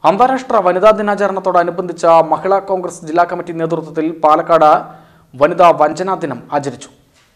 അന്താരാഷ്ട്ര വനിതാ ദിനാചരണത്തോടനുബന്ധിച്ച മഹിളാ കോൺഗ്രസ് ജില്ലാ കമ്മിറ്റി നേതൃത്വത്തിൽ പാലക്കാട് വനിതാ വഞ്ചനാ ദിനം ആചരിച്ചു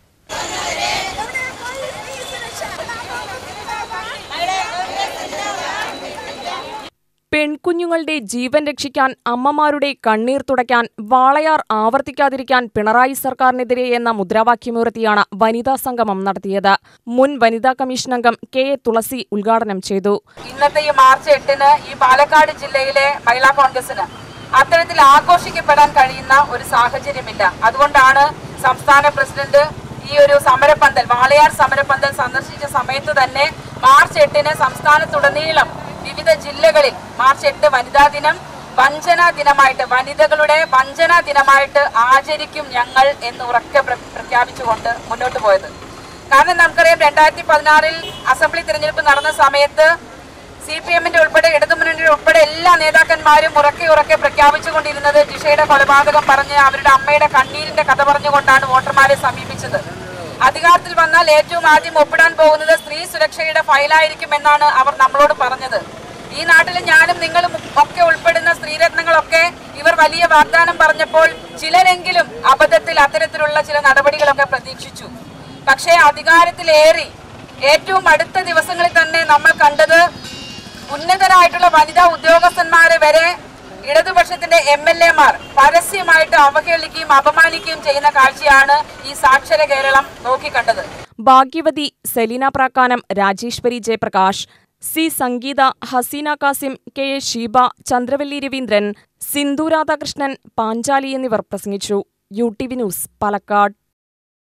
പെൺകുഞ്ഞുങ്ങളുടെ ജീവൻ രക്ഷിക്കാൻ അമ്മമാരുടെ കണ്ണീർ തുടയ്ക്കാൻ വാളയാർ ആവർത്തിക്കാതിരിക്കാൻ പിണറായി സർക്കാരിനെതിരെ എന്ന മുദ്രാവാക്യമുയർത്തിയാണ് വനിതാ സംഗമം നടത്തിയത് മുൻ വനിതാ കമ്മീഷൻ അംഗം കെ എ തുളസി ഉദ്ഘാടനം ചെയ്തു ഇന്നത്തെ ഈ മാർച്ച് എട്ടിന് ഈ പാലക്കാട് ജില്ലയിലെ മഹിളാ കോൺഗ്രസിന് അത്തരത്തിൽ ആഘോഷിക്കപ്പെടാൻ കഴിയുന്ന ഒരു സാഹചര്യമില്ല അതുകൊണ്ടാണ് സംസ്ഥാന പ്രസിഡന്റ് ഈ ഒരു സമരപ്പന്തൽ വാളയാർ സമരപ്പന്തൽ സന്ദർശിച്ച സമയത്ത് തന്നെ മാർച്ച് എട്ടിന് സംസ്ഥാനത്തുടനീളം വിവിധ ജില്ലകളിൽ മാർച്ച് എട്ട് വനിതാ ദിനം വഞ്ചനാ ദിനമായിട്ട് വനിതകളുടെ വഞ്ചനാ ദിനമായിട്ട് ആചരിക്കും ഞങ്ങൾ എന്ന് ഉറക്കെ പ്ര- പ്രഖ്യാപിച്ചുകൊണ്ട് മുന്നോട്ട് പോയത് കാരണം നമുക്കറിയാം രണ്ടായിരത്തി പതിനാറിൽ അസംബ്ലി തിരഞ്ഞെടുപ്പ് നടന്ന സമയത്ത് സി പി എമ്മിന്റെ ഉൾപ്പെടെ ഇടതുമുന്നണിയുടെ ഉൾപ്പെടെ എല്ലാ നേതാക്കന്മാരും ഉറക്കെ ഉറക്കെ പ്രഖ്യാപിച്ചുകൊണ്ടിരുന്നത് ജിഷയുടെ കൊലപാതകം പറഞ്ഞ് അവരുടെ അമ്മയുടെ കണ്ണീരിന്റെ കഥ പറഞ്ഞുകൊണ്ടാണ് വോട്ടർമാരെ സമീപിച്ചത് അധികാരത്തിൽ വന്നാൽ ഏറ്റവും ആദ്യം ഒപ്പിടാൻ പോകുന്നത് സ്ത്രീ സുരക്ഷയുടെ ഫയലായിരിക്കും എന്നാണ് അവർ നമ്മളോട് പറഞ്ഞത് ഈ നാട്ടിൽ ഞാനും നിങ്ങളും ഒക്കെ ഉൾപ്പെടുന്ന സ്ത്രീരത്നങ്ങളൊക്കെ ഇവർ വലിയ വാഗ്ദാനം പറഞ്ഞപ്പോൾ ചിലരെങ്കിലും അബദ്ധത്തിൽ അത്തരത്തിലുള്ള ചില നടപടികളൊക്കെ പ്രതീക്ഷിച്ചു പക്ഷേ അധികാരത്തിലേറി ഏറ്റവും അടുത്ത ദിവസങ്ങളിൽ തന്നെ നമ്മൾ കണ്ടത് ഉന്നതരായിട്ടുള്ള വനിതാ ഉദ്യോഗസ്ഥന്മാരെ വരെ ഇടതുപക്ഷത്തിന്റെ എം എൽ എമാർ പരസ്യമായിട്ട് അവഹേളിക്കുകയും അപമാനിക്കുകയും ചെയ്യുന്ന കാഴ്ചയാണ് ഈ സാക്ഷര കേരളം നോക്കിക്കണ്ടത് ഭാഗ്യവതി സെലീന പ്രാക്കാനം രാജേശ്വരി ജയപ്രകാശ് സി സംഗീത ഹസീന കാസിം കെ എ ഷീബ ചന്ദ്രവല്ലി രവീന്ദ്രൻ സിന്ധു രാധാകൃഷ്ണൻ പാഞ്ചാലി എന്നിവർ പ്രസംഗിച്ചു U T V news Palakkad